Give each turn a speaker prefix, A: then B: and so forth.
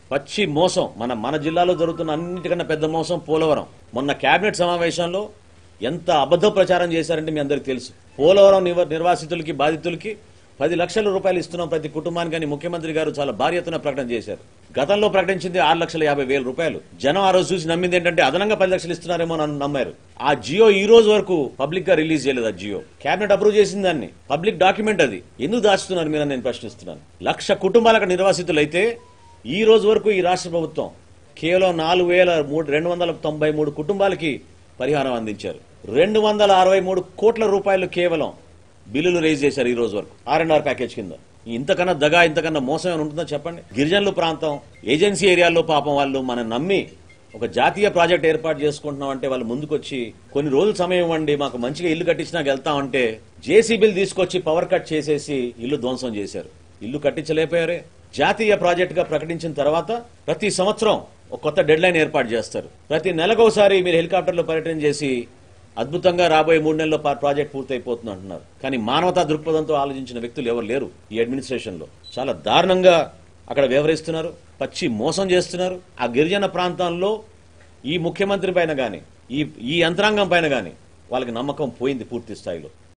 A: పచ్చి మోసం మన మన జిల్లాలో జరుగుతున్న అన్నిటికన్నా పెద్ద మోసం పోలవరం మొన్న కేబినెట్ సమావేశంలో ఎంత అబద్ధ ప్రచారం చేశారంటే మీ అందరికీ తెలుసు పోలవరం నివ- నిర్వాసితులకి బాధితులకి పది లక్షల రూపాయలు ఇస్తున్నాం ప్రతి కుటుంబానికి అని ముఖ్యమంత్రి గారు చాలా భారీ ఎత్తున ప్రకటన చేశారు గతంలో ప్రకటించింది ఆరు లక్షల యాభై వేల రూపాయలు జనం ఆ రోజు చూసి నమ్మింది ఏంటంటే అదనంగా పది లక్షలు ఇస్తున్నారేమో అని నమ్మారు ఆ జియో ఈ రోజు వరకు పబ్లిక్ గా రిలీజ్ చేయలేదు ఆ జియో కేబినెట్ అప్రూవ్ చేసిన దాన్ని పబ్లిక్ డాక్యుమెంట్ అది ఎందుకు దాచుతున్నారు మీరు నేను ప్రశ్నిస్తున్నాను లక్ష కుటుంబాలకు నిర్వాసితులైతే ఈ రోజు వరకు ఈ రాష్ట్ర ప్రభుత్వం కేవలం నాలుగు వేల మూడు రెండు వందల తొంభై మూడు కుటుంబాలకి పరిహారం అందించారు రెండు వందల అరవై మూడు కోట్ల రూపాయలు కేవలం బిల్లులు రేజ్ చేశారు ఈ రోజు వరకు ఆర్ అండ్ ఆర్ ప్యాకేజ్ కింద ఇంతకన్నా దగా ఇంతకన్నా మోసం ఏమైనా ఉంటుందో చెప్పండి గిరిజనుల ప్రాంతం ఏజెన్సీ ఏరియాల్లో పాపం వాళ్ళు మనం నమ్మి ఒక జాతీయ ప్రాజెక్ట్ ఏర్పాటు చేసుకుంటున్నాం అంటే వాళ్ళు ముందుకొచ్చి కొన్ని రోజులు సమయం ఇవ్వండి మాకు మంచిగా ఇల్లు కట్టించినాక వెళ్తామంటే జేసీబీలు తీసుకొచ్చి పవర్ కట్ చేసేసి ఇల్లు ధ్వంసం చేశారు ఇల్లు కట్టించలేకపోయారే జాతీయ ప్రాజెక్ట్ గా ప్రకటించిన తర్వాత ప్రతి సంవత్సరం ఒక కొత్త డెడ్ లైన్ ఏర్పాటు చేస్తారు ప్రతి నెలకోసారి మీరు హెలికాప్టర్లో పర్యటన చేసి అద్భుతంగా రాబోయే మూడు నెలల్లో పా- ప్రాజెక్ట్ పూర్తయిపోతుంది అంటున్నారు కానీ మానవతా దృక్పథంతో ఆలోచించిన వ్యక్తులు ఎవరు లేరు ఈ అడ్మినిస్ట్రేషన్ లో చాలా దారుణంగా అక్కడ వ్యవహరిస్తున్నారు పచ్చి మోసం చేస్తున్నారు ఆ గిరిజన ప్రాంతాల్లో ఈ ముఖ్యమంత్రి పైన గాని ఈ ఈ యంత్రాంగం పైన గాని వాళ్ళకి నమ్మకం పోయింది పూర్తి స్థాయిలో